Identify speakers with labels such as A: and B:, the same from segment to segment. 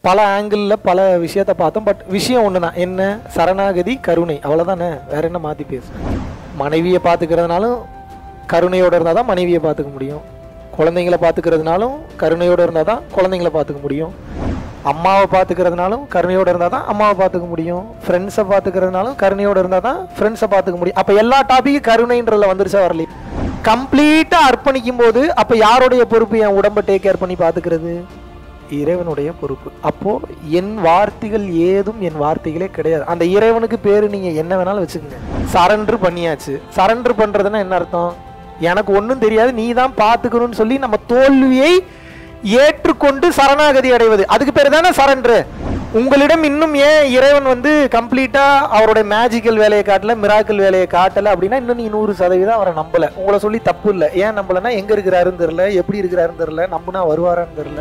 A: பல ஆங்கிளில் பல விஷயத்த பார்த்தோம் பட் விஷயம் ஒன்று தான் என்ன சரணாகதி கருணை அவ்வளோதானே வேற என்ன மாற்றி பேசுகிறேன் மனைவியை பார்த்துக்கிறதுனாலும் கருணையோடு இருந்தால் தான் மனைவியை பார்த்துக்க முடியும் குழந்தைங்கள பார்த்துக்கிறதுனாலும் கருணையோடு இருந்தால் தான் குழந்தைங்கள பார்த்துக்க முடியும் அம்மாவை பார்த்துக்கிறதுனாலும் கருணையோடு இருந்தால் தான் அம்மாவை பார்த்துக்க முடியும் ஃப்ரெண்ட்ஸை பார்த்துக்கிறதுனாலும் கருணையோடு இருந்தால் தான் ஃப்ரெண்ட்ஸை பார்த்துக்க முடியும் அப்போ எல்லா டாப்பிக்கும் கருணைன்றதுல வந்துருச்சா வரலையே கம்ப்ளீட்டாக அர்ப்பணிக்கும் போது அப்போ யாருடைய பொறுப்பு என் உடம்பை டேக் கேர் பண்ணி பார்த்துக்கிறது இறைவனுடைய பொறுப்பு அப்போ என் வார்த்தைகள் ஏதும் என் வார்த்தைகளே கிடையாது அந்த இறைவனுக்கு பேரு நீங்க என்ன வேணாலும் வச்சுக்கோங்க சரண்டர் பண்ணியாச்சு சரண்டர் பண்றதுன்னா என்ன அர்த்தம் எனக்கு ஒன்றும் தெரியாது நீ தான் பார்த்துக்கணும்னு சொல்லி நம்ம தோல்வியை ஏற்றுக்கொண்டு சரணாகதி அடைவது அதுக்கு பேர் தானே சரண்டர் உங்களிடம் இன்னும் ஏன் இறைவன் வந்து கம்ப்ளீட்டா அவருடைய மேஜிக்கல் வேலையை காட்டல மிராக்கல் வேலையை காட்டல அப்படின்னா இன்னும் நீ நூறு சதவீதம் அவரை நம்பல உங்களை சொல்லி தப்பு இல்லை ஏன் நம்பலன்னா எங்க இருக்கிறாருன்னு தெரியல எப்படி இருக்கிறாருன்னு தெரியல நம்புனா வருவாரான்னு தெரியல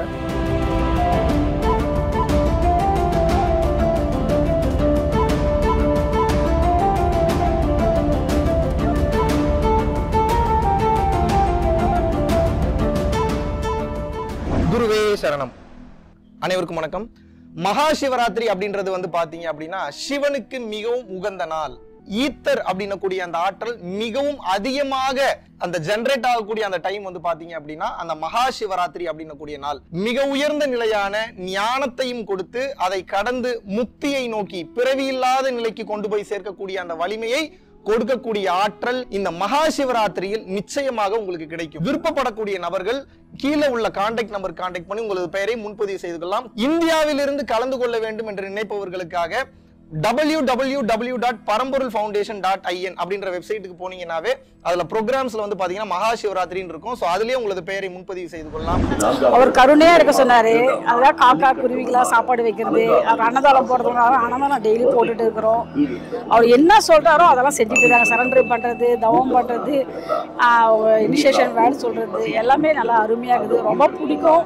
B: குருவே சரணம் அனைவருக்கும் வணக்கம் மகா சிவராத்திரி அப்படின்றது வந்து பாத்தீங்க அப்படின்னா சிவனுக்கு மிகவும் உகந்த நாள் ஈத்தர் அப்படின்னக்கூடிய அந்த ஆற்றல் மிகவும் அதிகமாக அந்த ஜெனரேட் ஆகக்கூடிய அந்த டைம் வந்து பாத்தீங்க அப்படின்னா அந்த மகா சிவராத்திரி அப்படின்னக்கூடிய நாள் மிக உயர்ந்த நிலையான ஞானத்தையும் கொடுத்து அதை கடந்து முக்தியை நோக்கி பிறவியில்லாத நிலைக்கு கொண்டு போய் சேர்க்கக்கூடிய அந்த வலிமையை கொடுக்கக்கூடிய ஆற்றல் இந்த மகா சிவராத்திரியில் நிச்சயமாக உங்களுக்கு கிடைக்கும் விருப்பப்படக்கூடிய நபர்கள் கீழே உள்ள கான்டாக்ட் நம்பர் கான்டாக்ட் பண்ணி உங்களது பெயரை முன்பதிவு செய்து கொள்ளலாம் இந்தியாவிலிருந்து கலந்து கொள்ள வேண்டும் என்று நினைப்பவர்களுக்காக W W W dot Paramporul foundation dot IN அப்படின்ற வெப்சைட்டுக்கு போனீங்கன்னாவே அதுல ப்ரோக்ராம்ஸ்ல வந்து பாத்தீங்கன்னா மகா சிவராத்திரின்னு இருக்கும் ஸோ அதுலயே உங்களது பெயரை முன்பதிவு செய்து கொள்ளலாம்
C: அவர் கருணையா இருக்க சொன்னாரு அதான் காக்கா குருவிக்கெல்லாம் சாப்பாடு வைக்கிறது அவர் அன்னதானம் போடுறதுனால அன்னதானம் டெய்லி போட்டுட்டு இருக்கிறோம் அவர் என்ன சொல்றாரோ அதெல்லாம் செஞ்சுட்டு இருக்காங்க சரண்டர் பண்றது தவம் பண்றது இனிஷியேஷன் வேர்டு சொல்றது எல்லாமே நல்லா அருமையா இருக்குது ரொம்ப பிடிக்கும்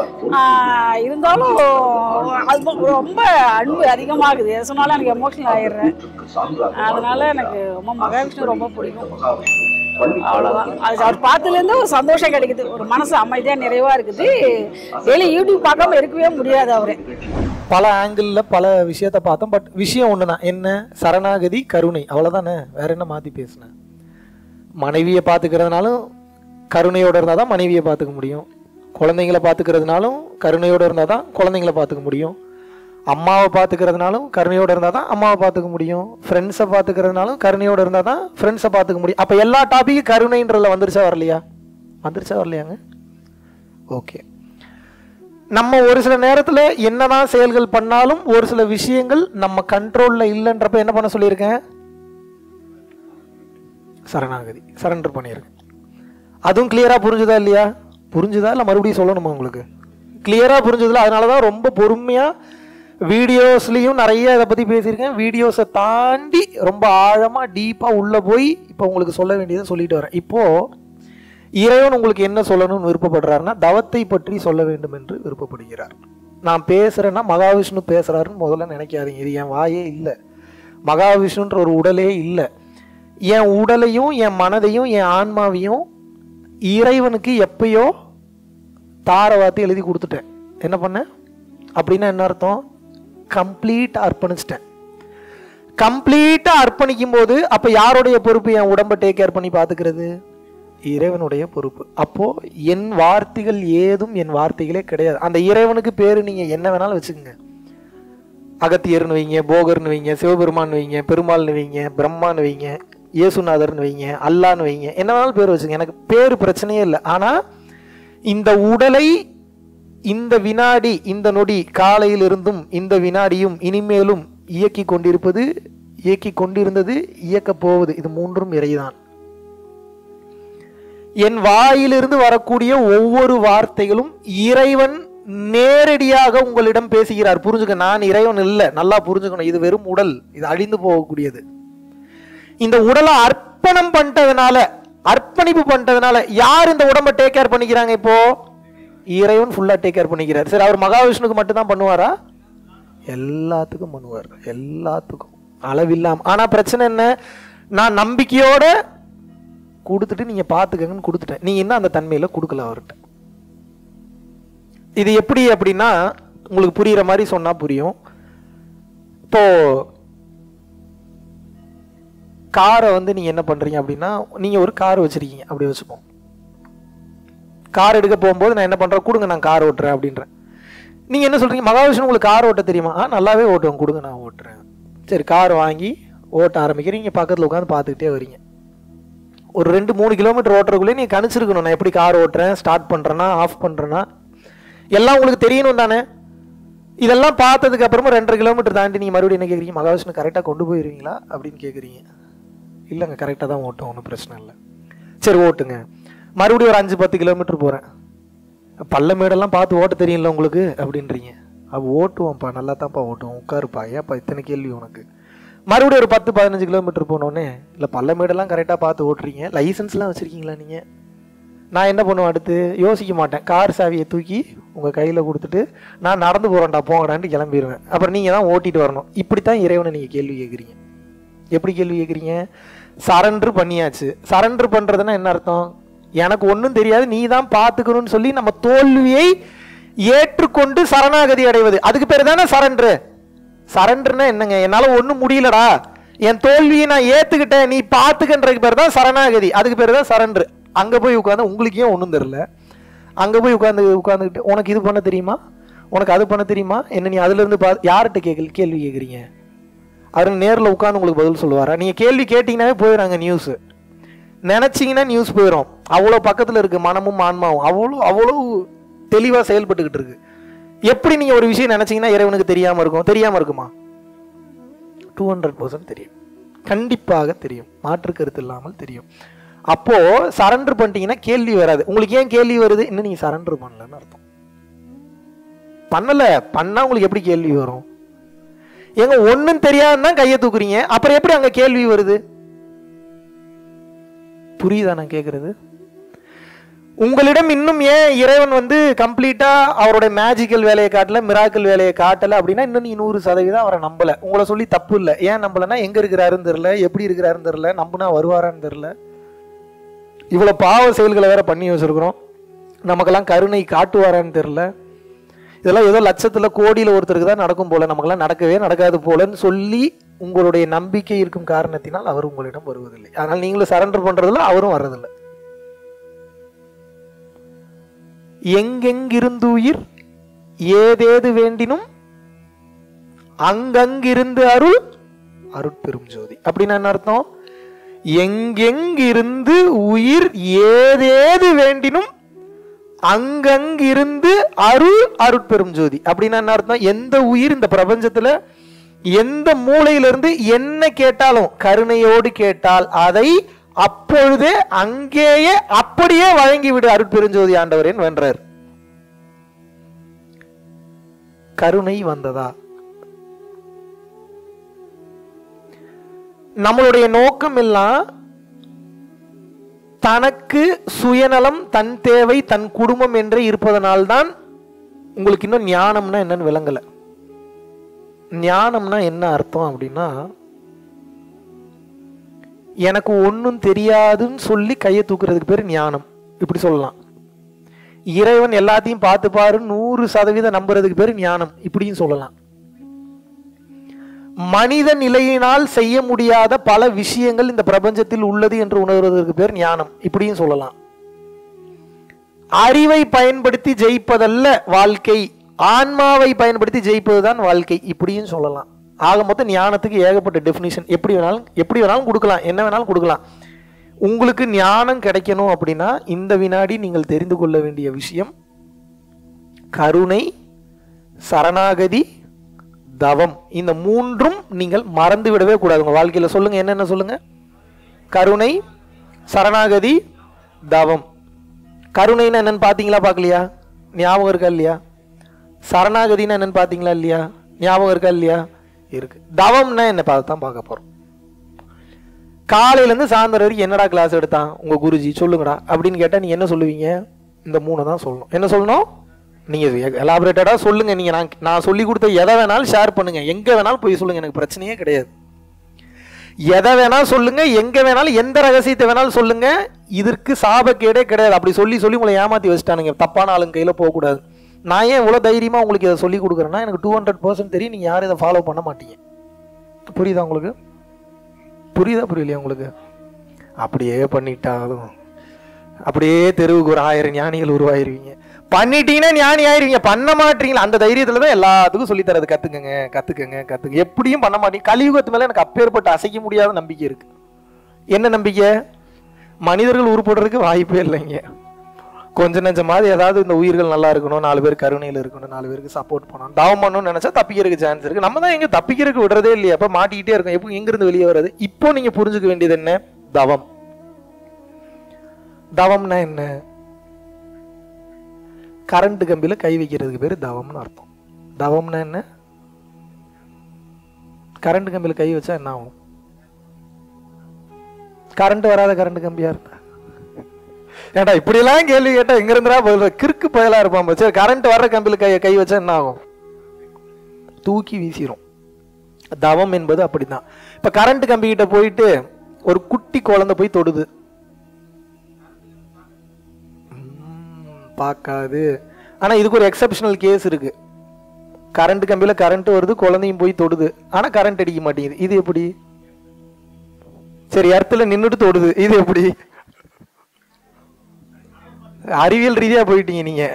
C: ஆஹ் இருந்தாலும் அது ரொம்ப அன்பு அதிகமாகுது எது சொன்னாலும் எனக்கு எமோஷனல் ஆயிடுறேன் அதனால எனக்கு ரொம்ப மகாவிஷ்ணு ரொம்ப பிடிக்கும் அவ்வளோதான் அது அவர் பார்த்ததுலேருந்து ஒரு சந்தோஷம் கிடைக்குது ஒரு மனசு அமைதியாக நிறைவாக இருக்குது டெய்லி யூடியூப் பார்க்காம இருக்கவே முடியாது அவரு
A: பல ஆங்கிளில் பல விஷயத்த பார்த்தோம் பட் விஷயம் ஒன்று தான் என்ன சரணாகதி கருணை அவ்வளோதானே வேற என்ன மாற்றி பேசுனேன் மனைவியை பார்த்துக்கிறதுனாலும் கருணையோடு இருந்தால் தான் மனைவியை பார்த்துக்க முடியும் குழந்தைங்கள பார்த்துக்கிறதுனாலும் கருணையோடு இருந்தால் தான் குழந்தைங்கள பார்த்துக்க முடியும் அம்மாவை பார்த்துக்கிறதுனாலும் கருணையோடு இருந்தால் தான் அம்மாவை பார்த்துக்க முடியும் ஃப்ரெண்ட்ஸை பார்த்துக்கிறதுனாலும் கருணையோடு இருந்தால் தான் ஃப்ரெண்ட்ஸை பார்த்துக்க முடியும் அப்போ எல்லா டாப்பிக்கும் கருணைன்றதுல வந்துருச்சா வரலையா வந்துருச்சா வரலையாங்க ஓகே நம்ம ஒரு சில நேரத்தில் என்னதான் செயல்கள் பண்ணாலும் ஒரு சில விஷயங்கள் நம்ம கண்ட்ரோலில் இல்லைன்றப்ப என்ன பண்ண சொல்லியிருக்கேன் சரணாகதி சரண்டர் பண்ணியிருக்கேன் அதுவும் கிளியராக புரிஞ்சுதா இல்லையா புரிஞ்சுதா இல்லை மறுபடியும் சொல்லணுமா உங்களுக்கு கிளியராக புரிஞ்சதில்ல அதனால தான் ரொம்ப பொறுமையாக வீடியோஸ்லேயும் நிறைய இதை பற்றி பேசியிருக்கேன் வீடியோஸை தாண்டி ரொம்ப ஆழமாக டீப்பாக உள்ளே போய் இப்போ உங்களுக்கு சொல்ல வேண்டியதை சொல்லிட்டு வரேன் இப்போது இறைவன் உங்களுக்கு என்ன சொல்லணும்னு விருப்பப்படுறாருன்னா தவத்தை பற்றி சொல்ல வேண்டும் என்று விருப்பப்படுகிறார் நான் பேசுகிறேன்னா மகாவிஷ்ணு பேசுகிறாருன்னு முதல்ல நினைக்காதீங்க இது என் வாயே இல்லை மகாவிஷ்ணுன்ற ஒரு உடலே இல்லை என் உடலையும் என் மனதையும் என் ஆன்மாவையும் இறைவனுக்கு எப்பயோ தார வார்த்தை எழுதி கொடுத்துட்டேன் என்ன பண்ணேன் அப்படின்னா என்ன அர்த்தம் கம்ப்ளீட் அர்ப்பணிச்சிட்டேன் கம்ப்ளீட்டாக அர்ப்பணிக்கும் போது அப்போ யாருடைய பொறுப்பு என் உடம்பை டேக் கேர் பண்ணி பார்த்துக்கிறது இறைவனுடைய பொறுப்பு அப்போ என் வார்த்தைகள் ஏதும் என் வார்த்தைகளே கிடையாது அந்த இறைவனுக்கு பேரு நீங்க என்ன வேணாலும் வச்சுக்கோங்க அகத்தியர்னு வைங்க போகர்னு வைங்க சிவபெருமான் வைங்க பெருமாள்னு வைங்க பிரம்மான்னு வைங்க இயேசுநாதர்னு வைங்க அல்லான்னு வைங்க என்ன வேணாலும் பேர் வச்சுங்க எனக்கு பேர் பிரச்சனையே இல்லை ஆனா இந்த உடலை இந்த வினாடி இந்த நொடி காலையிலிருந்தும் இந்த வினாடியும் இனிமேலும் இயக்கி கொண்டிருப்பது இயக்கி கொண்டிருந்தது இயக்கப் போவது இது மூன்றும் இறைதான் என் வாயிலிருந்து வரக்கூடிய ஒவ்வொரு வார்த்தைகளும் இறைவன் நேரடியாக உங்களிடம் பேசுகிறார் புரிஞ்சுக்க நான் இறைவன் இல்லை நல்லா புரிஞ்சுக்கணும் இது வெறும் உடல் இது அழிந்து போகக்கூடியது இந்த உடலை அர்ப்பணம் பண்ணிட்டதுனால அர்ப்பணிப்பு பண்ணிட்டதுனால யார் இந்த உடம்பை டேக் கேர் பண்ணிக்கிறாங்க இப்போ இறைவன் ஃபுல்லா டேக் கேர் பண்ணிக்கிறார் சரி அவர் மகாவிஷ்ணுக்கு மட்டும்தான் பண்ணுவாரா எல்லாத்துக்கும் பண்ணுவார் எல்லாத்துக்கும் அளவில்லாம ஆனா பிரச்சனை என்ன நான் நம்பிக்கையோட கொடுத்துட்டு நீங்க பாத்துக்கங்கன்னு கொடுத்துட்டேன் நீங்க இன்னும் அந்த தன்மையில கொடுக்கல அவர்கிட்ட இது எப்படி அப்படின்னா உங்களுக்கு புரியுற மாதிரி சொன்னால் புரியும் இப்போ காரை வந்து நீங்கள் என்ன பண்ணுறீங்க அப்படின்னா நீங்கள் ஒரு கார் வச்சுருக்கீங்க அப்படி வச்சுப்போம் கார் எடுக்க போகும்போது நான் என்ன பண்ணுறேன் கொடுங்க நான் கார் ஓட்டுறேன் அப்படின்றேன் நீங்கள் என்ன சொல்கிறீங்க மகாவிஷ்ணு உங்களுக்கு கார் ஓட்ட தெரியுமா ஆ நல்லாவே ஓட்டுவேன் கொடுங்க நான் ஓட்டுறேன் சரி கார் வாங்கி ஓட்ட ஆரம்பிக்கிறீங்க பக்கத்தில் உட்காந்து பார்த்துக்கிட்டே வரீங்க ஒரு ரெண்டு மூணு கிலோமீட்டர் ஓட்டுறதுக்குள்ளே நீங்கள் கணிச்சிருக்கணும் நான் எப்படி கார் ஓட்டுறேன் ஸ்டார்ட் பண்ணுறேன்னா ஆஃப் பண்ணுறேன்னா எல்லாம் உங்களுக்கு தெரியணும் தானே இதெல்லாம் பார்த்ததுக்கு அப்புறமா ரெண்டரை கிலோமீட்டர் தாண்டி நீங்கள் மறுபடியும் என்ன கேட்குறீங்க மகாவிஷ்ணு கரெக்டாக கொண்டு போயிருவீங்களா அப்படின்னு கேட்குறீங்க இல்லைங்க கரெக்டாக தான் ஓட்டும் ஒன்றும் பிரச்சனை இல்லை சரி ஓட்டுங்க மறுபடியும் ஒரு அஞ்சு பத்து கிலோமீட்டர் போகிறேன் பள்ள மேடெல்லாம் பார்த்து ஓட்ட தெரியல உங்களுக்கு அப்படின்றீங்க அப்போ ஓட்டுவோம்ப்பா நல்லா தான்ப்பா ஓட்டுவோம் உட்காருப்பா ஏன்ப்பா இத்தனை கேள்வி உனக்கு மறுபடியும் ஒரு பத்து பதினஞ்சு கிலோமீட்டர் போனோடனே இல்லை பள்ள மேடெல்லாம் கரெக்டாக பார்த்து ஓட்டுறீங்க லைசன்ஸ்லாம் வச்சுருக்கீங்களா நீங்கள் நான் என்ன பண்ணுவேன் அடுத்து யோசிக்க மாட்டேன் கார் சாவியை தூக்கி உங்கள் கையில் கொடுத்துட்டு நான் நடந்து போகிறேன்டா போங்கடான்ட்டு கிளம்பிடுவேன் அப்புறம் நீங்கள் தான் ஓட்டிட்டு வரணும் இப்படி தான் இறைவனை நீங்கள் கேள்வி கேட்குறீங்க எப்படி கேள்வி கேட்குறீங்க சரண்டர் பண்ணியாச்சு சரண்டர் பண்ணுறதுன்னா என்ன அர்த்தம் எனக்கு ஒன்றும் தெரியாது நீ தான் பார்த்துக்கணும்னு சொல்லி நம்ம தோல்வியை ஏற்றுக்கொண்டு சரணாகதி அடைவது அதுக்கு பேர் தானே சரண்டரு சரண்டர்னா என்னங்க என்னால் ஒன்றும் முடியலடா என் தோல்வியை நான் ஏற்றுக்கிட்டேன் நீ பார்த்துக்கன்றதுக்கு பேர் தான் சரணாகதி அதுக்கு பேர் தான் சரண்டர் அங்கே போய் உட்காந்து உங்களுக்கு ஏன் ஒன்றும் தெரில அங்கே போய் உட்காந்து உட்காந்துக்கிட்டு உனக்கு இது பண்ண தெரியுமா உனக்கு அது பண்ண தெரியுமா என்ன நீ அதுலேருந்து பா யார்கிட்ட கேட்கல கேள்வி கேட்குறீங்க அவர் நேரில் உட்காந்து உங்களுக்கு பதில் சொல்லுவாரா நீங்கள் கேள்வி கேட்டிங்கனாவே போயிடுறாங்க நியூஸு நினச்சிங்கன்னா நியூஸ் போயிடும் அவ்வளோ பக்கத்தில் இருக்கு மனமும் ஆன்மாவும் அவ்வளோ அவ்வளோ தெளிவாக செயல்பட்டுக்கிட்டு இருக்கு எப்படி நீங்கள் ஒரு விஷயம் நினச்சிங்கன்னா இறைவனுக்கு தெரியாமல் இருக்கும் தெரியாமல் இருக்குமா டூ ஹண்ட்ரட் பர்சன்ட் தெரியும் கண்டிப்பாக தெரியும் மாற்று கருத்து இல்லாமல் தெரியும் அப்போ சரண்டர் பண்ணிட்டீங்கன்னா கேள்வி வராது உங்களுக்கு ஏன் கேள்வி வருது இன்னும் நீங்க சரண்டர் பண்ணலன்னு அர்த்தம் பண்ணல பண்ணா உங்களுக்கு எப்படி கேள்வி வரும் ஏங்க ஒன்றும் தெரியாதுன்னு தான் கையை தூக்குறீங்க அப்புறம் எப்படி அங்க கேள்வி வருது புரியுதா நான் கேட்குறது உங்களிடம் இன்னும் ஏன் இறைவன் வந்து கம்ப்ளீட்டா அவருடைய மேஜிக்கல் வேலையை காட்டல மிராக்கல் வேலையை காட்டல அப்படின்னா இன்னும் நீ நூறு சதவீதம் அவரை நம்பல உங்களை சொல்லி தப்பு இல்லை ஏன் நம்பலன்னா எங்க இருக்கிறாருன்னு தெரியல எப்படி இருக்கிறாருன்னு தெரியல நம்புனா வருவாரான்னு தெரியல இவ்வளவு பாவ செயல்களை வேற பண்ணி வச்சிருக்கிறோம் நமக்கெல்லாம் கருணை காட்டுவாரான்னு தெரியல இதெல்லாம் ஏதோ லட்சத்துல கோடியில ஒருத்தருக்கு தான் நடக்கும் போல நமக்கெல்லாம் நடக்கவே நடக்காது போலன்னு சொல்லி உங்களுடைய நம்பிக்கை இருக்கும் காரணத்தினால் அவர் உங்களிடம் வருவதில்லை அதனால் நீங்களும் சரண்டர் பண்றதில்ல அவரும் வர்றதில்லை எங்கெங்கிருந்து உயிர் ஏதேது வேண்டினும் அங்கங்கிருந்து அருள் அருட்பெரும் ஜோதி அப்படின்னா என்ன அர்த்தம் எங்கெங்கிருந்து உயிர் ஏதேது வேண்டினும் அங்கங்கிருந்து அருள் அருட்பெரும் ஜோதி அப்படின்னா என்ன அர்த்தம் எந்த உயிர் இந்த பிரபஞ்சத்துல எந்த மூலையிலிருந்து என்ன கேட்டாலும் கருணையோடு கேட்டால் அதை அப்பொழுதே அங்கேயே அப்படியே வழங்கிவிடு அருட்பெருஞ்சோதி ஆண்டவரேன் வென்றார் கருணை வந்ததா நம்மளுடைய நோக்கம் எல்லாம் தனக்கு சுயநலம் தன் தேவை தன் குடும்பம் என்றே இருப்பதனால்தான் உங்களுக்கு இன்னும் ஞானம்னா என்னன்னு விளங்கல ஞானம்னா என்ன அர்த்தம் அப்படின்னா எனக்கு ஒன்றும் தெரியாதுன்னு சொல்லி கையை தூக்குறதுக்கு பேர் ஞானம் இப்படி சொல்லலாம் இறைவன் எல்லாத்தையும் பார்த்து பாரு நூறு சதவீதம் நம்புறதுக்கு பேர் ஞானம் இப்படியும் சொல்லலாம் மனித நிலையினால் செய்ய முடியாத பல விஷயங்கள் இந்த பிரபஞ்சத்தில் உள்ளது என்று உணர்வதற்கு பேர் ஞானம் இப்படியும் சொல்லலாம் அறிவை பயன்படுத்தி ஜெயிப்பதல்ல வாழ்க்கை ஆன்மாவை பயன்படுத்தி ஜெயிப்பதுதான் வாழ்க்கை இப்படியும் சொல்லலாம் ஆக மொத்தம் ஞானத்துக்கு ஏகப்பட்ட டெஃபினிஷன் எப்படி வேணாலும் எப்படி வேணாலும் கொடுக்கலாம் என்ன வேணாலும் கொடுக்கலாம் உங்களுக்கு ஞானம் கிடைக்கணும் அப்படின்னா இந்த வினாடி நீங்கள் தெரிந்து கொள்ள வேண்டிய விஷயம் கருணை சரணாகதி தவம் இந்த மூன்றும் நீங்கள் மறந்து விடவே கூடாது உங்க வாழ்க்கையில சொல்லுங்க என்னென்ன சொல்லுங்க கருணை சரணாகதி தவம் கருணைன்னா என்னன்னு பார்த்தீங்களா பார்க்கலையா ஞாபகம் இருக்கா இல்லையா சரணாகதினா என்னன்னு பார்த்தீங்களா இல்லையா ஞாபகம் இருக்கா இல்லையா இருக்கு தவம்னா என்ன பார்த்து தான் பார்க்க போறோம் காலையிலேருந்து சாயந்தரம் வரைக்கும் என்னடா கிளாஸ் எடுத்தான் உங்க குருஜி சொல்லுங்கடா அப்படின்னு கேட்டால் நீங்க என்ன சொல்லுவீங்க இந்த மூணை தான் சொல்லணும் என்ன சொல்லணும் நீங்க எலாபரேட்டடாக சொல்லுங்க நீங்க நான் நான் சொல்லி கொடுத்த எதை வேணாலும் ஷேர் பண்ணுங்க எங்க வேணாலும் போய் சொல்லுங்க எனக்கு பிரச்சனையே கிடையாது எதை வேணாலும் சொல்லுங்க எங்க வேணாலும் எந்த ரகசியத்தை வேணாலும் சொல்லுங்க இதற்கு சாபக்கேடே கிடையாது அப்படி சொல்லி சொல்லி உங்களை ஏமாத்தி வச்சுட்டானுங்க தப்பான ஆளுங்க கையில போகக்கூடாது நான் ஏன் இவ்வளோ தைரியமாக உங்களுக்கு இதை சொல்லி கொடுக்குறேன்னா எனக்கு டூ ஹண்ட்ரட் பர்சன்ட் தெரியும் நீங்கள் யாரும் இதை ஃபாலோ பண்ண மாட்டீங்க புரியுதா உங்களுக்கு புரியுதா புரியலையா உங்களுக்கு அப்படியே பண்ணிட்டாலும் அப்படியே தெருவுக்கு ஒரு ஆயிரம் ஞானிகள் உருவாயிருவீங்க பண்ணிட்டீங்கன்னா ஞானி ஆயிருவீங்க பண்ண மாட்டீங்களா அந்த தைரியத்துல தான் எல்லாத்துக்கும் சொல்லி தரது கத்துக்கங்க கத்துக்கங்க கத்துக்க எப்படியும் பண்ண மாட்டீங்க கலியுகத்து மேல எனக்கு அப்பேற்பட்ட அசைக்க முடியாத நம்பிக்கை இருக்கு என்ன நம்பிக்கை மனிதர்கள் உருப்படுறதுக்கு வாய்ப்பே இல்லைங்க கொஞ்ச நெஞ்சமாவது ஏதாவது இந்த உயிர்கள் நல்லா இருக்கணும் நாலு பேர் கருணையில் இருக்கணும் நாலு பேருக்கு சப்போர்ட் பண்ணணும் தவம் பண்ணணும்னு நினைச்சா தப்பிக்கிறதுக்கு சான்ஸ் இருக்கு நம்ம தான் எங்க தப்பிக்கிறதுக்கு விடுறதே இல்லையா அப்ப மாட்டிக்கிட்டே இருக்கோம் எப்போ எங்கிருந்து வெளியே வர்றது இப்போ நீங்க புரிஞ்சுக்க வேண்டியது என்ன தவம் தவம்னா என்ன கரண்ட் கம்பியில கை வைக்கிறதுக்கு பேரு தவம்னு அர்த்தம் தவம்னா என்ன கரண்ட் கம்பியில கை வச்சா என்ன ஆகும் கரண்ட் வராத கரண்ட் கம்பியா இருந்தா ஏன்டா இப்படியெல்லாம் கேள்வி கேட்டா எங்க இருந்தா பதில் கிறுக்கு பயலா இருப்பான் பாரு. சரி கரண்ட் வர்ற கம்பியில கை கை வச்சா என்ன ஆகும் தூக்கி வீசிரும் தவம் என்பது அப்படிதான் இப்ப கரண்ட் கம்பி கிட்ட போயிட்டு ஒரு குட்டி குழந்தை போய் தொடுது ம், பார்க்காது ஆனா இதுக்கு ஒரு எக்ஸப்ஷனல் கேஸ் இருக்கு கரண்ட் கம்பியில கரண்ட் வருது குழந்தையும் போய் தொடுது ஆனா கரண்ட் அடிக்க மாட்டேங்குது இது எப்படி சரி இடத்துல நின்னுட்டு தொடுது இது எப்படி அறிவியல் ரீதியா போயிட்டீங்க நீங்க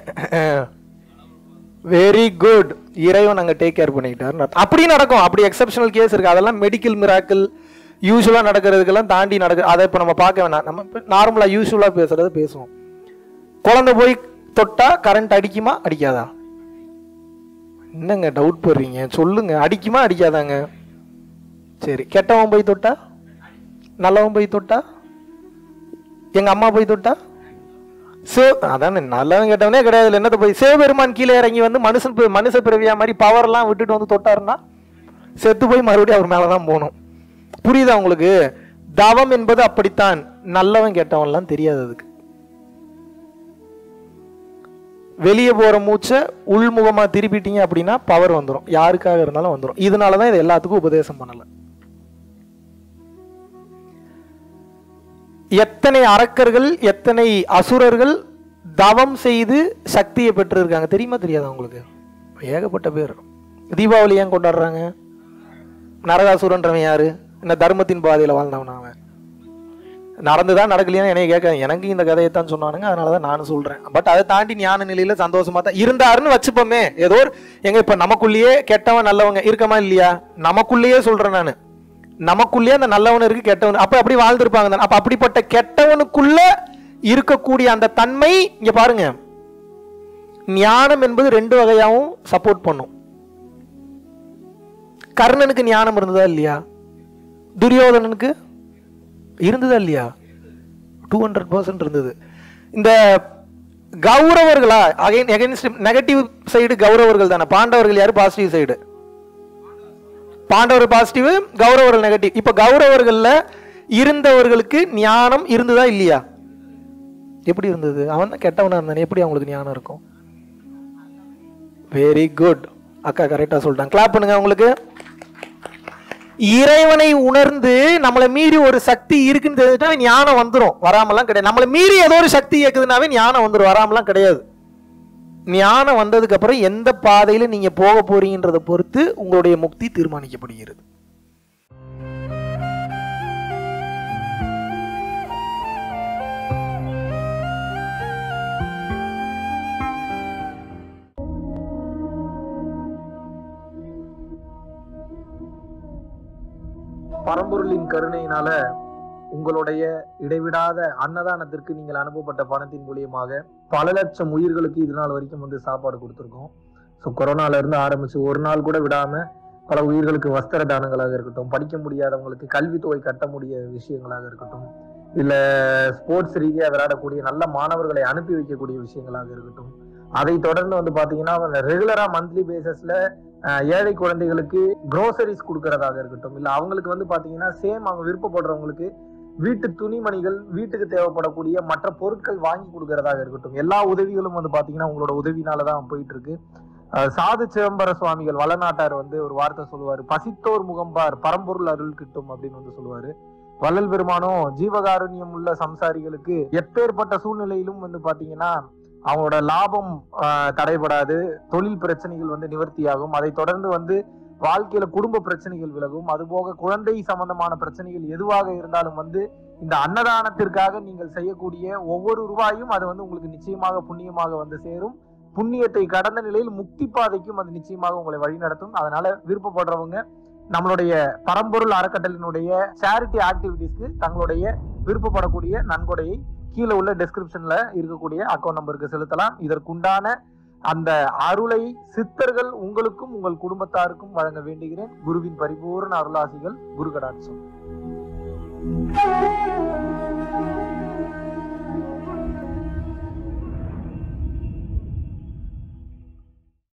A: வெரி குட் இறைவன் அங்க டேக் கேர் பண்ணிக்கிட்டாரு அப்படி நடக்கும் அப்படி எக்ஸப்ஷனல் கேஸ் இருக்கு அதெல்லாம் மெடிக்கல் மிராக்கிள் யூஸ்வலா நடக்கிறதுக்கெல்லாம் தாண்டி நடக்கு அதை இப்போ நம்ம பார்க்க வேணாம் நம்ம இப்போ நார்மலா யூஸ்வலா பேசுறத பேசுவோம் குழந்தை போய் தொட்டா கரண்ட் அடிக்குமா அடிக்காதா என்னங்க டவுட் போடுறீங்க சொல்லுங்க அடிக்குமா அடிக்காதாங்க சரி கெட்டவன் போய் தொட்டா நல்லவன் போய் தொட்டா எங்க அம்மா போய் தொட்டா சே அதானே நல்லவன் கேட்டவனே கிடையாது என்னத்த போய் சிவபெருமான் கீழே இறங்கி வந்து மனுஷன் பி- மனுஷ பிறவியா மாதிரி பவர்லாம் விட்டுட்டு வந்து தொட்டாருன்னா செத்து போய் மறுபடியும் அவர் மேலதான் போகணும் புரியுதா உங்களுக்கு தவம் என்பது அப்படித்தான் நல்லவன் கெட்டவன்லாம் தெரியாது அதுக்கு வெளியே போற மூச்சை உள்முகமா திருப்பிட்டீங்க அப்படின்னா பவர் வந்துடும் யாருக்காக இருந்தாலும் வந்துடும் இதனாலதான் இது எல்லாத்துக்கும் உபதேசம் பண்ணல எத்தனை அரக்கர்கள் எத்தனை அசுரர்கள் தவம் செய்து சக்தியை பெற்றிருக்காங்க தெரியுமா தெரியாதா உங்களுக்கு ஏகப்பட்ட பேர் தீபாவளி ஏன் கொண்டாடுறாங்க நரகாசுரன்றவன் யாரு என்ன தர்மத்தின் பாதையில வாழ்ந்தவன் அவன் நடந்துதான் நடக்கலையான்னு என்னைய கேட்க எனக்கு இந்த கதையை தான் சொன்னானுங்க அதனால தான் நானும் சொல்றேன் பட் அதை தாண்டி ஞான நிலையில சந்தோஷமா தான் இருந்தாருன்னு வச்சுப்போமே ஏதோ ஒரு எங்க இப்ப நமக்குள்ளேயே கெட்டவன் நல்லவங்க இருக்கமா இல்லையா நமக்குள்ளேயே சொல்றேன் நான் நமக்குள்ளேயே அந்த நல்லவன் இருக்கு கெட்டவன் அப்ப அப்படி வாழ்ந்திருப்பாங்க தானே. அப்ப அப்படிப்பட்ட கெட்டவனுக்குள்ள இருக்கக்கூடிய அந்த தன்மை இங்க பாருங்க ஞானம் என்பது ரெண்டு வகையாவும் சப்போர்ட் பண்ணும் கர்ணனுக்கு ஞானம் இருந்ததா இல்லையா துரியோதனனுக்கு இருந்ததா இல்லையா டூ ஹண்ட்ரட் பர்சன்ட் இருந்தது இந்த கௌரவர்களா அகைன் எகென்ஸ்ட் நெகட்டிவ் சைடு கௌரவர்கள் தானே பாண்டவர்கள் யாரு பாசிட்டிவ் சைடு பாண்டவர் பாசிட்டிவ் கௌரவர்கள் நெகட்டிவ் இப்ப கௌரவர்கள்ல இருந்தவர்களுக்கு ஞானம் இருந்ததா இல்லையா எப்படி இருந்தது அவன் தான் கெட்டவனா இருந்தானே எப்படி அவங்களுக்கு ஞானம் இருக்கும் வெரி குட் அக்கா கரெக்டா சொல்லிட்டாங்க கிளாப் பண்ணுங்க அவங்களுக்கு இறைவனை உணர்ந்து நம்மளை மீறி ஒரு சக்தி இருக்குன்னு தெரிஞ்சுட்டா ஞானம் வந்துரும் வராமலாம் கிடையாது நம்மளை மீறி ஏதோ ஒரு சக்தி இயக்குதுனாவே ஞானம் வந்துரும் வராமலாம் கிடையாது ஞானம் வந்ததுக்கு அப்புறம் எந்த பாதையில நீங்க போக போறீங்கன்றதை பொறுத்து உங்களுடைய முக்தி தீர்மானிக்கப்படுகிறது பரம்பொருளின் கருணையினால உங்களுடைய இடைவிடாத அன்னதானத்திற்கு நீங்கள் அனுப்பப்பட்ட பணத்தின் மூலியமாக பல லட்சம் உயிர்களுக்கு இது நாள் வரைக்கும் வந்து சாப்பாடு கொடுத்துருக்கோம் ஸோ கொரோனால இருந்து ஆரம்பிச்சு ஒரு நாள் கூட விடாம பல உயிர்களுக்கு வஸ்திர தானங்களாக இருக்கட்டும் படிக்க முடியாதவங்களுக்கு கல்வித்தொகை கட்ட முடிய விஷயங்களாக இருக்கட்டும் இல்ல ஸ்போர்ட்ஸ் ரீதியா விளையாடக்கூடிய நல்ல மாணவர்களை அனுப்பி வைக்கக்கூடிய விஷயங்களாக இருக்கட்டும் அதை தொடர்ந்து வந்து பாத்தீங்கன்னா ரெகுலரா மந்த்லி பேசிஸ்ல ஏழை குழந்தைகளுக்கு க்ரோசரிஸ் கொடுக்கறதாக இருக்கட்டும் இல்ல அவங்களுக்கு வந்து பாத்தீங்கன்னா சேம் அவங்க விருப்பப்படுறவங்களுக்கு வீட்டு துணிமணிகள் வீட்டுக்கு தேவைப்படக்கூடிய மற்ற பொருட்கள் வாங்கி கொடுக்கறதாக இருக்கட்டும் எல்லா உதவிகளும் வந்து பாத்தீங்கன்னா உங்களோட உதவினால தான் போயிட்டு இருக்கு அஹ் சாது சிதம்பர சுவாமிகள் வளநாட்டார் வந்து ஒரு வார்த்தை சொல்லுவாரு பசித்தோர் முகம்பார் பரம்பொருள் அருள் கிட்டும் அப்படின்னு வந்து சொல்லுவாரு வள்ளல் பெருமானும் ஜீவகாருண்யம் உள்ள சம்சாரிகளுக்கு எப்பேற்பட்ட சூழ்நிலையிலும் வந்து பாத்தீங்கன்னா
D: அவங்களோட லாபம் ஆஹ், தடைபடாது தொழில் பிரச்சனைகள் வந்து நிவர்த்தியாகும் அதை தொடர்ந்து வந்து வாழ்க்கையில குடும்ப பிரச்சனைகள் விலகும் அதுபோக குழந்தை சம்பந்தமான பிரச்சனைகள் எதுவாக இருந்தாலும் வந்து இந்த அன்னதானத்திற்காக நீங்கள் செய்யக்கூடிய ஒவ்வொரு ரூபாயும் அது வந்து உங்களுக்கு நிச்சயமாக புண்ணியமாக வந்து சேரும் புண்ணியத்தை கடந்த நிலையில் முக்தி பாதைக்கும் அது நிச்சயமாக உங்களை வழிநடத்தும் அதனால விருப்பப்படுறவங்க நம்மளுடைய பரம்பொருள் அறக்கட்டளினுடைய சேரிட்டி ஆக்டிவிட்டீஸ்க்கு தங்களுடைய விருப்பப்படக்கூடிய நன்கொடையை கீழே உள்ள டெஸ்கிரிப்ஷன்ல இருக்கக்கூடிய அக்கௌண்ட் நம்பருக்கு செலுத்தலாம் இதற்குண்டான அந்த அருளை சித்தர்கள் உங்களுக்கும் உங்கள் குடும்பத்தாருக்கும் வழங்க வேண்டுகிறேன் குருவின் பரிபூர்ண அருளாசிகள் குரு கடாட்சம்